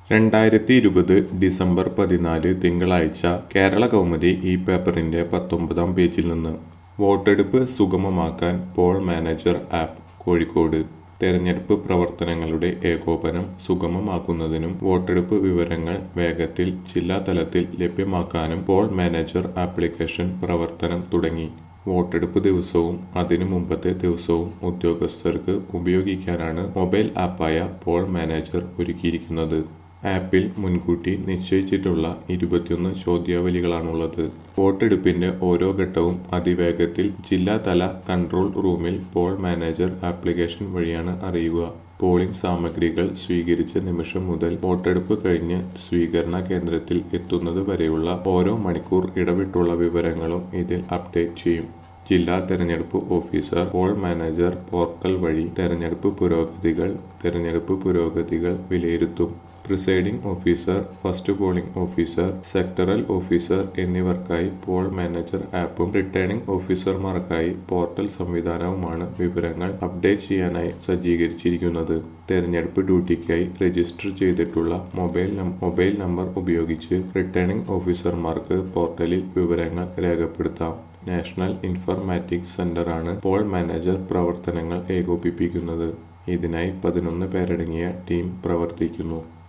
രണ്ടായിരത്തി ഇരുപത് ഡിസംബർ പതിനാല് തിങ്കളാഴ്ച കേരള കൗമുദി ഈ പേപ്പറിന്റെ പത്തൊമ്പതാം പേജിൽ നിന്ന് വോട്ടെടുപ്പ് സുഗമമാക്കാൻ പോൾ മാനേജർ ആപ്പ് കോഴിക്കോട് തെരഞ്ഞെടുപ്പ് പ്രവർത്തനങ്ങളുടെ ഏകോപനം സുഗമമാക്കുന്നതിനും വോട്ടെടുപ്പ് വിവരങ്ങൾ വേഗത്തിൽ ജില്ലാതലത്തിൽ ലഭ്യമാക്കാനും പോൾ മാനേജർ ആപ്ലിക്കേഷൻ പ്രവർത്തനം തുടങ്ങി വോട്ടെടുപ്പ് ദിവസവും അതിനു മുമ്പത്തെ ദിവസവും ഉദ്യോഗസ്ഥർക്ക് ഉപയോഗിക്കാനാണ് മൊബൈൽ ആപ്പായ പോൾ മാനേജർ ഒരുക്കിയിരിക്കുന്നത് ആപ്പിൽ മുൻകൂട്ടി നിശ്ചയിച്ചിട്ടുള്ള ഇരുപത്തിയൊന്ന് ചോദ്യാവലികളാണുള്ളത് വോട്ടെടുപ്പിന്റെ ഓരോ ഘട്ടവും അതിവേഗത്തിൽ ജില്ലാതല കൺട്രോൾ റൂമിൽ പോൾ മാനേജർ ആപ്ലിക്കേഷൻ വഴിയാണ് അറിയുക പോളിംഗ് സാമഗ്രികൾ സ്വീകരിച്ച നിമിഷം മുതൽ വോട്ടെടുപ്പ് കഴിഞ്ഞ് സ്വീകരണ കേന്ദ്രത്തിൽ എത്തുന്നത് വരെയുള്ള ഓരോ മണിക്കൂർ ഇടവിട്ടുള്ള വിവരങ്ങളും ഇതിൽ അപ്ഡേറ്റ് ചെയ്യും ജില്ലാ തെരഞ്ഞെടുപ്പ് ഓഫീസർ പോൾ മാനേജർ പോർട്ടൽ വഴി തെരഞ്ഞെടുപ്പ് പുരോഗതികൾ തെരഞ്ഞെടുപ്പ് പുരോഗതികൾ വിലയിരുത്തും presiding officer first polling officer sectoral officer എന്നിവർക്കായി പോൾ മാനേജർ ആപ്പും റിട്ടേണിംഗ് ഓഫീസർമാർക്കായി പോർട്ടൽ സംവിധാനവുമാണ് വിവരങ്ങൾ അപ്ഡേറ്റ് ചെയ്യാനായി സജ്ജീകരിച്ചിരിക്കുന്നത് തെരഞ്ഞെടുപ്പ് ഡ്യൂട്ടിക്കായി രജിസ്റ്റർ ചെയ്തിട്ടുള്ള മൊബൈൽ നം- മൊബൈൽ നമ്പർ ഉപയോഗിച്ച് റിട്ടേണിംഗ് ഓഫീസർമാർക്ക് പോർട്ടലിൽ വിവരങ്ങൾ രേഖപ്പെടുത്താം നാഷണൽ ഇൻഫർമാറ്റിക്സ് സെന്ററാണ് പോൾ മാനേജർ പ്രവർത്തനങ്ങൾ ഏകോപിപ്പിക്കുന്നത് ഇതിനായി പതിനൊന്ന് പേരടങ്ങിയ ടീം പ്രവർത്തിക്കുന്നു